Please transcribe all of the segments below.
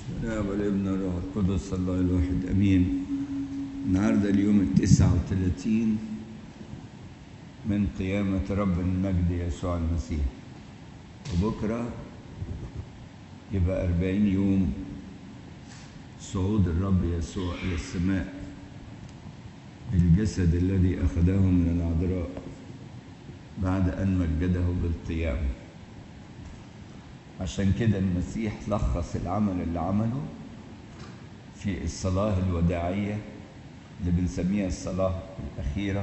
الاب والابن والروح القدس الله الواحد امين النهارده اليوم التسعة وثلاثين من قيامة رب المجد يسوع المسيح وبكرة يبقى أربعين يوم صعود الرب يسوع إلى السماء بالجسد الذي أخذه من العذراء بعد أن مجده بالقيامة عشان كده المسيح لخص العمل اللي عمله في الصلاة الوداعية اللي بنسميها الصلاة الأخيرة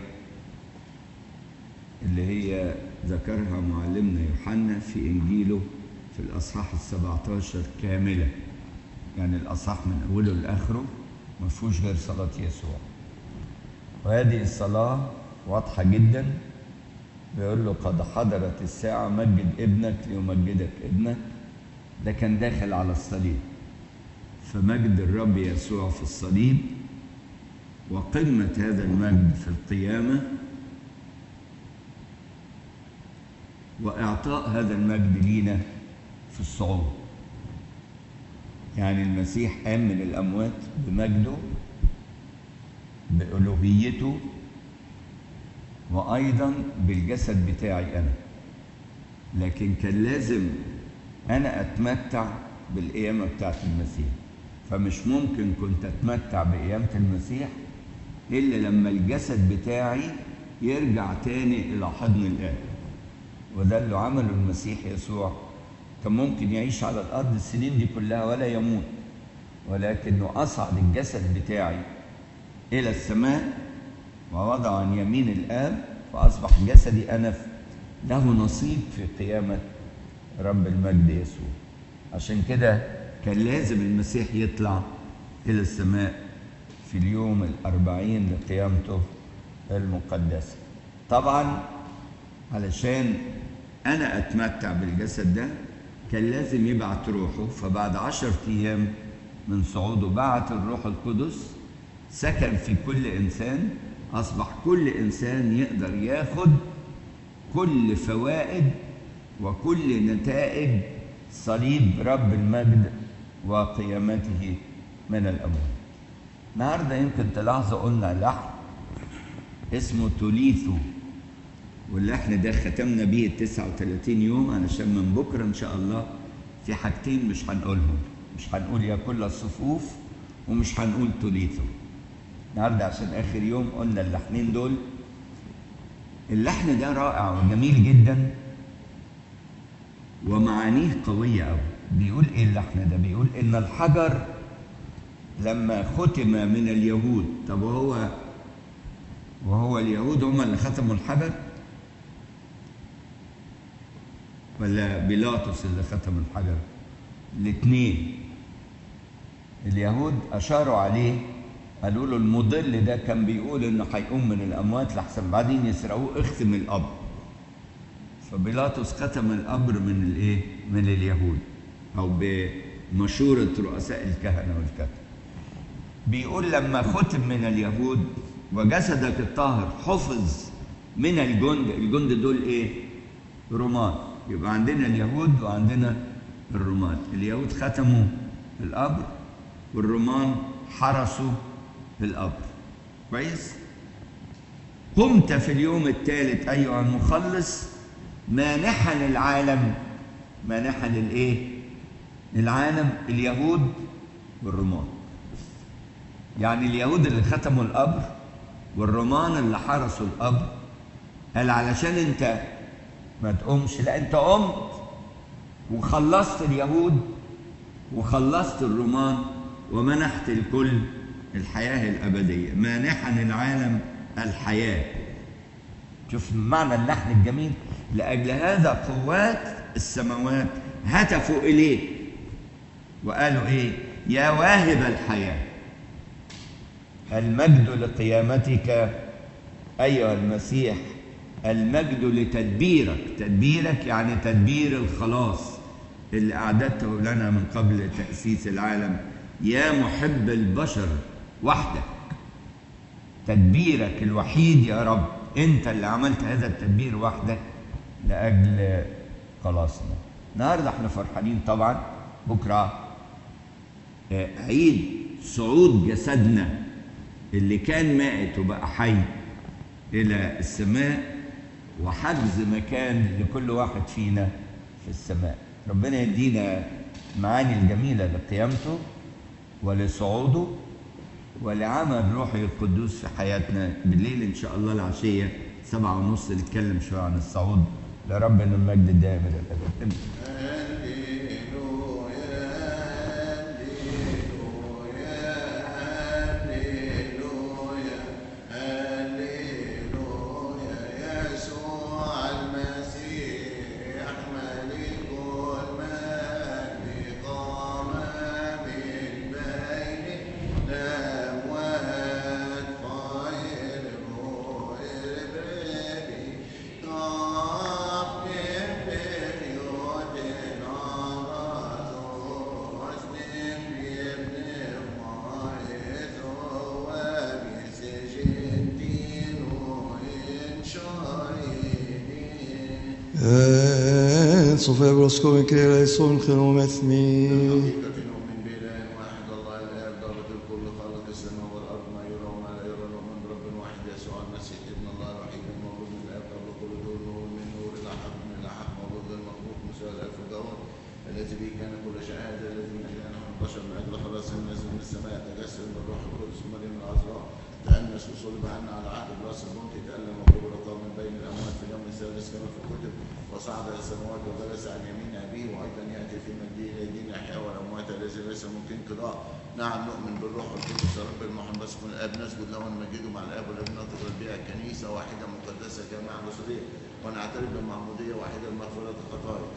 اللي هي ذكرها معلمنا يوحنا في إنجيله في الأصحاح السبعة عشر كاملة يعني الأصحاح من أوله لآخره ما فيهوش غير صلاة يسوع وهذه الصلاة واضحة جدا بيقول له قد حضرت الساعة مجد ابنك ليمجدك ابنك ده كان داخل على الصليب فمجد الرب يسوع في الصليب وقمة هذا المجد في القيامة وإعطاء هذا المجد لينا في الصعود يعني المسيح قام من الأموات بمجده بألوهيته وأيضا بالجسد بتاعي أنا لكن كان لازم أنا أتمتع بالقيامة بتاعت المسيح فمش ممكن كنت أتمتع بقيامة المسيح إلا لما الجسد بتاعي يرجع تاني إلى حضن الآب وده اللي عمله المسيح يسوع كان ممكن يعيش على الأرض السنين دي كلها ولا يموت ولكنه أصعد الجسد بتاعي إلى السماء ووضع عن يمين الآب فأصبح جسدي أنا له نصيب في قيامة رب المجد يسوع عشان كده كان لازم المسيح يطلع إلى السماء في اليوم الأربعين لقيامته المقدسة طبعا علشان أنا أتمتع بالجسد ده كان لازم يبعت روحه فبعد عشر أيام من صعوده بعت الروح القدس سكن في كل إنسان أصبح كل إنسان يقدر ياخد كل فوائد وكل نتائج صليب رب المجد وقيامته من الأموات النهاردة يمكن تلاحظوا قلنا لحن اسمه توليثو واللحن ده ختمنا بيه ال 39 يوم علشان من بكرة إن شاء الله في حاجتين مش هنقولهم مش هنقول يا كل الصفوف ومش هنقول توليثو النهارده عشان اخر يوم قلنا اللحنين دول اللحن ده رائع وجميل جدا ومعانيه قويه قوي بيقول ايه اللحن ده بيقول ان الحجر لما ختم من اليهود طب وهو وهو اليهود هم اللي ختموا الحجر ولا بيلاطس اللي ختم الحجر الاثنين اليهود اشاروا عليه قالوا له المضل ده كان بيقول انه هيقوم من الاموات لحسن بعدين يسرقوه اختم القبر فبيلاطس ختم القبر من الايه من اليهود او بمشوره رؤساء الكهنه والكتب بيقول لما ختم من اليهود وجسدك الطاهر حفظ من الجند الجند دول ايه رومان يبقى عندنا اليهود وعندنا الرومان اليهود ختموا القبر والرومان حرسوا في القبر كويس قمت في اليوم الثالث ايها المخلص مانحا العالم مانحا الايه العالم اليهود والرومان يعني اليهود اللي ختموا القبر والرومان اللي حرسوا القبر قال علشان انت ما تقومش لا انت قمت وخلصت اليهود وخلصت الرومان ومنحت الكل الحياة الأبدية مانحا العالم الحياة شوف معنى اللحن الجميل لأجل هذا قوات السماوات هتفوا إليه وقالوا إيه يا واهب الحياة المجد لقيامتك أيها المسيح المجد لتدبيرك تدبيرك يعني تدبير الخلاص اللي أعددته لنا من قبل تأسيس العالم يا محب البشر وحدك تدبيرك الوحيد يا رب انت اللي عملت هذا التدبير وحدك لاجل خلاصنا النهارده احنا فرحانين طبعا بكره آه، عيد صعود جسدنا اللي كان مائت وبقى حي إلى السماء وحجز مكان لكل واحد فينا في السماء ربنا يدينا معاني الجميلة لقيامته ولصعوده ولعمل روحي القدوس في حياتنا بالليل إن شاء الله العشية سبعة ونص نتكلم شوية عن الصعود لربنا المجد الدائم إلى الأبد Sofebros come crea son genometmi. حقيقة نؤمن بإله واحد الله الآب ضابط الكل خالق السماء والأرض ما يرى وما لا يرى نؤمن برب واحد يسوع المسيح ابن الله الوحيد المولود من الآب قبل كل دور نور من نور إلى حق من إلى حق مولود غير مخلوق مساوي الألف الجوهر الذي به كان كل شهادة الذي من أجلنا من البشر من أجل خلاص الناس من السماء تجسد من الروح القدس ومريم العذراء تأنس وصلب عنا على عهد براس البنط تألم وقبل قام من بين الأموات في اليوم الثالث كما في الكتب وصعد إلى السماوات وجلس عن يمين أبيه وأيضا يأتي في مجده إلى دين الأحياء والأموات الذي ليس ممكن قضاء نعم نؤمن بالروح القدس رب المحمد من الآب نسجد له ونمجده مع الآب والابن نطلب بها كنيسة واحدة مقدسة جامعة بصرية ونعترف بالمعمودية واحدة لمغفرة الخطايا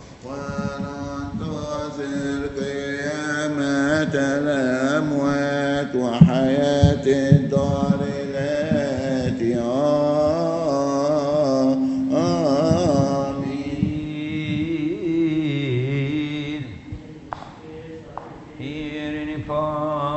وننتظر قيامة الأموات وحياة الدار التي آمين Here in